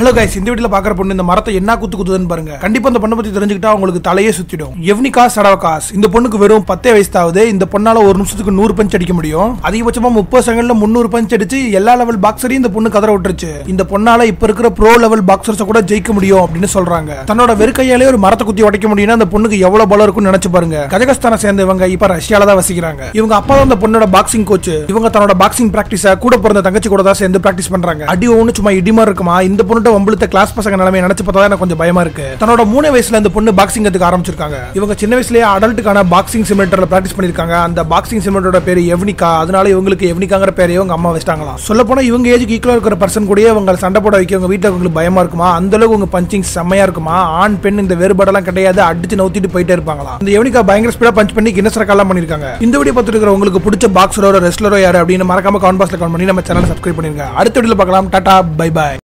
hello guys இந்த வீடியோல பாக்குற பொண்ணு இந்த மரத்தை என்ன குத்து குத்துதுன்னு பாருங்க கண்டிப்பா இந்த பொண்ணை பத்தி தெரிஞ்சுக்கிட்டா உங்களுக்கு தலையே சுத்திடும் எவ்னிகா சடவகாஸ் இந்த பொண்ணுக்கு வெறும் பத்தே வயசு ஆகுது இந்த பொண்ணால ஒரு நிமிஷத்துக்கு நூறு பஞ்ச் அடிக்க முடியும் அதிகபட்சமா முப்பது செகண்ட்ல முந்நூறு பஞ்ச் அடிச்சு எல்லா லெவல் பாக்ஸரையும் இந்த பொண்ணு கதற விட்டுருச்சு இந்த பொண்ணால இப்ப இருக்கிற ப்ரோ லெவல் பாக்ஸர்ஸை கூட ஜெயிக்க முடியும் அப்படின்னு சொல்றாங்க தன்னோட வெறுக்கையாலே ஒரு மரத்தை குத்தி உடைக்க முடியும்னா அந்த பொண்ணுக்கு எவ்வளவு பலம் இருக்கும்னு நினைச்சு பாருங்க கஜகஸ்தானை சேர்ந்தவங்க இப்ப ரஷ்யால தான் வசிக்கிறாங்க இவங்க அப்பா தான் இந்த பொண்ணோட பாக்ஸிங் கோச் இவங்க தன்னோட பாக்ஸிங் பிராக்டிஸ கூட பிறந்த தங்கச்சி கூட தான் சேர்ந்து பிராக்டிஸ் பண்றாங்க அடி ஒண்ணு சும்மா இடிமா இருக்குமா இந்த பொண்ணுட்ட வம்பளுத்த கிளாஸ் பசங்க நிலைமையை நினைச்சு பார்த்தா எனக்கு கொஞ்சம் பயமா இருக்கு தன்னோட மூணு வயசுல இந்த பொண்ணு பாக்ஸிங் கத்துக்க ஆரம்பிச்சிருக்காங்க இவங்க சின்ன வயசுலயே அடல்ட்டுக்கான பாக்ஸிங் சிமெண்டர்ல பிராக்டிஸ் பண்ணிருக்காங்க அந்த பாக்ஸிங் சிமெண்டரோட பேரு எவ்னிகா அதனால இவங்களுக்கு எவ்னிகாங்கிற பேரையே இவங்க அம்மா வச்சிட்டாங்களாம் சொல்ல போனா இவங்க ஏஜுக்கு ஈக்குவலா இருக்கிற பர்சன் கூட இவங்க சண்டை போட வைக்க இவங்க வீட்டுல இவங்களுக்கு பயமா இருக்குமா அந்த அளவுக்கு உங்க பஞ்சிங் செம்மையா இருக்குமா ஆண் பெண் இந்த வேறுபாடெல்லாம் கிடையாது அடிச்சு நவுத்திட்டு போயிட்டே இருப்பாங்களாம் இந்த எவ்னிகா பயங்கர ஸ்பீடா பஞ்ச் பண்ணி கின்னஸ் ரெக்கார்ட்லாம் பண்ணிருக்காங்க இந்த வீடியோ பார்த்துட்டு இருக்கிற உங்களுக்கு பிடிச்ச பாக்ஸரோ ரெஸ்லரோ யாரு அப்படின்னு மறக்காம கமெண்ட் பாக்ஸ்ல கமெண்ட் பண்ணி நம்ம சேனல் சப்ஸ்கிரைப் பண்ணிருங்க அடுத்த வீடியோல பார்க்கலாம் டாடா பை பை